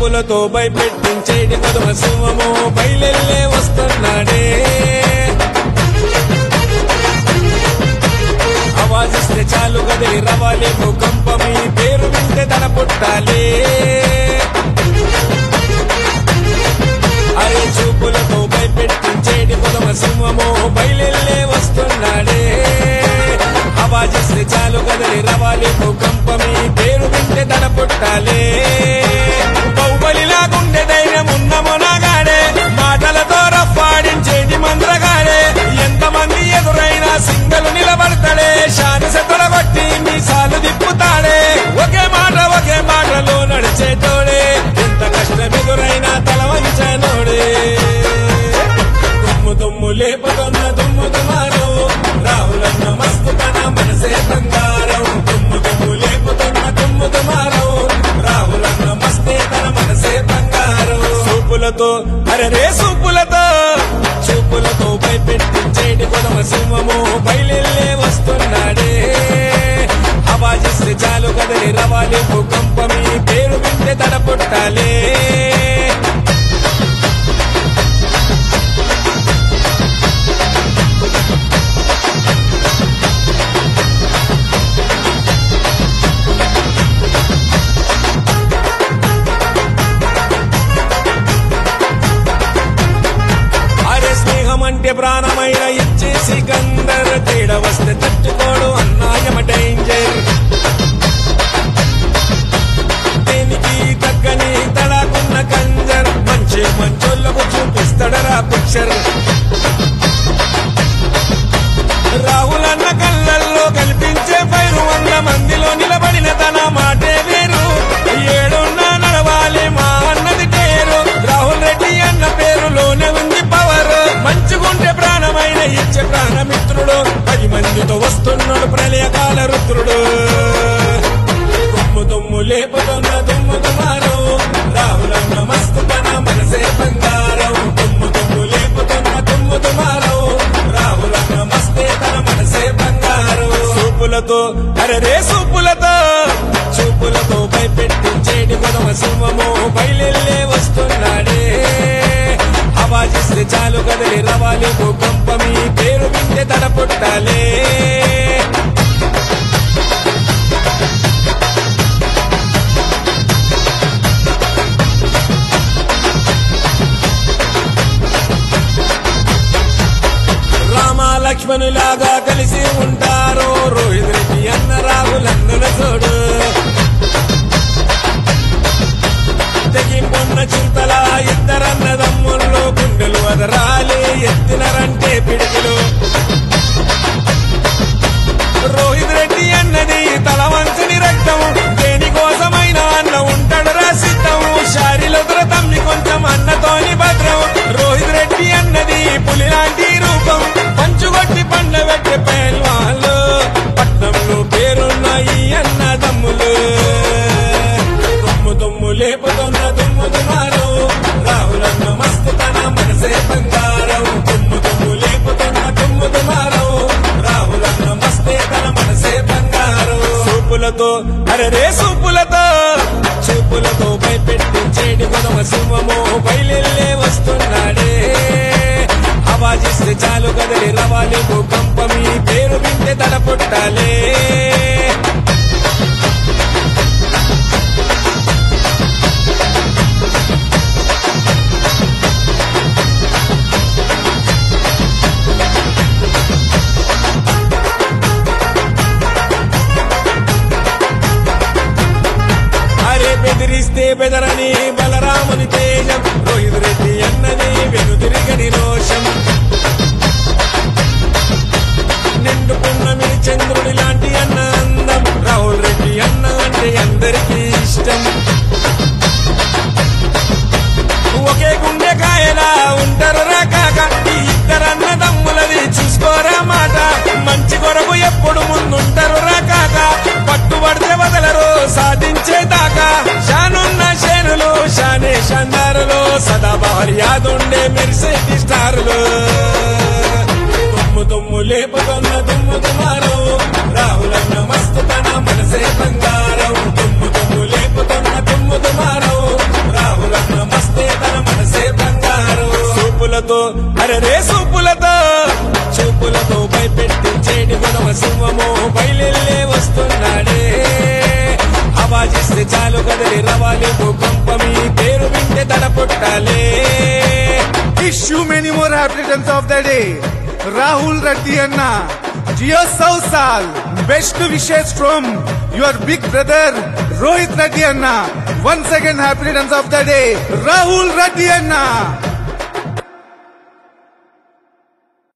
చూపులతో భయపెట్టించేటి కొదమ సింహము బయలెల్లే వస్తున్నాడే అవాజిస్తే చాలు కదిలి రవాలి భూకంపమి పేరు వింటే తన పుట్టాలే అరే చూపులతో భయపెట్టించేటి కొదమ సింహము బయలెల్లే వస్తున్నాడే అవాజిస్తే చాలు కదిలి రవాలి భూకంపమి పేరు వింటే తన పుట్టాలే బహుబలిలా గుండె ధైర్యం ఉన్న మొనగాడే మాటలతో రఫాడించేటి మంత్రగాడే ఎంతమంది ఎదురైనా సింగలు నిలబడతాడే శాని కొట్టి మీసాలు దిప్పుతాడే ఒకే మాట ఒకే మాటలో నడిచేటోడే ఎంత కష్టం ఎదురైనా తల వంచనోడే దుమ్ము దుమ్ము లేపుతున్న దుమ్ము దుమారం రాహులన్న మస్తు తన మనసే బంగారం దుమ్ము దుమ్ము లేపుతున్న దుమ్ము దుమారం రాహులన్న మస్తే తన మనసే బంగారం సూపులతో అరరే సూపులతో చూపులతో భయపెట్టించేటి కొదమ సింహము బయలెల్లే వస్తున్నాడే అవాజిస్తే చాలు కదలి రవాలి భూకంపమి పేరు వింటే తడ పుట్టాలే అరే స్నేహం అంటే ప్రాణమైన ఇచ్చేసి గందర తేడ వస్తే తట్టుకోడు అన్నాయమ డేంజర్ దేనికి తగ్గని తడాకున్న కంజర్ మంచి మంచోళ్ళకు చూపిస్తాడరా పిక్చర్ రాహుల్ అన్న కళ్ళల్లో కల్పించే పైరు వంద మందిలో నిలబడిన తన మాటే వేరు ఏడున్నా నడవాలి మా అన్నది పేరు రాహుల్ రెడ్డి అన్న పేరులోనే ఉంది పవర్ మంచుకుంటే ప్రాణమైన ఇచ్చే ప్రాణమిత్రుడు పది మందితో వస్తున్నాడు ప్రళయకాల రుద్రుడు దుమ్ము దుమ్ము లేపుతున్న దుమ్ము దుమారం రాహులన్న మస్తు తన మనసే బంగారం దుమ్ము దుమ్ము లేపుతున్న దుమ్ము దుమారం రాహులన్న మస్తే తన మనసే బంగారం సూపులతో అరరే సూపులతో చూపులతో భయపెట్టించేటి కొదమ సింహము బయలెల్లే వస్తున్నాడే అవాజిస్తే చాలు కదిలి రవాలి భూకంపమి పేరు వింటే తడ పుట్టాలే రామ లక్ష్మణులాగా కలిసి ఉంటారు రోహిత్ రెడ్డి అన్న రాహుల్ అన్నల చూడు తెగింపున్న చింతల ఇద్దరన్నదమ్ముల్లో గుండెలు వదరాలి ఎత్తినరంటే పిడికిలు రోహిత్ రెడ్డి అన్నది తల వంచని రక్తం దేనికోసమైన అన్న ఉంటాడు రాసిద్దాం శారీలో తమ్మి కొంచెం అన్నతోని భద్రం రోహిత్ రెడ్డి అన్నది పులి లాంటి రూపం పంచుగొట్టి పండ్ల పెట్టే పేల్వాళ్ళు పట్నంలో పేరున్న ఈ అన్నదమ్ములు దుమ్ము దుమ్ము లేపుతున్న దుమ్ము దుమారం రాహులన్న మస్తు తన మనసే బంగారం దుమ్ము దుమ్ము లేపుతున్న దుమ్ము దుమారం రాహులన్న మస్తే తన మనసే బంగారం సూపులతో అరరే సూపులతో చూపులతో భయపెట్టించేటి కొదమ సింహము బయలెల్లే వస్తున్నాడే అవాజిస్తే చాలు కదిలి రవాలి భూకంపమి పేరు వింటే తడ పుట్టాలే అరే బెదిరిస్తే బెదరని బలరాముని తేజం రోహిత్ రెడ్డి అన్నది వెనుదిరిగని రోషం నిండు పున్నమి చంద్రుడి లాంటి అన్న అందం రాహుల్ రెడ్డి అన్న అంటే అందరికీ ఇష్టం ఒకే గుండె కాయలా ఉంటారు రాకాక ఈ ఇద్దరన్న దమ్ములది చూసుకోరా మాట మంచి కొరకు ఎప్పుడు ముందుంటారు రాకాక పట్టుబడితే వదలరు సాధించేదాకా షానున్న షేరులు షానే షందారులు సదా భార్యాదుండే మెరిసేటి స్టారులు దుమ్ము దుమ్ము లేపుతున్న దుమ్ము దుమారం రాహులన్న మస్తు తన మనసే బంగారం దుమ్ము దుమ్ము లేపుతున్న దుమ్ము దుమారం Rahul happy returns of the day. Rahul Reddy Anna. Gio Sausal. Best wishes from your big brother Rohit Reddy Anna. Once again happy returns of the day. Rahul Reddy Anna.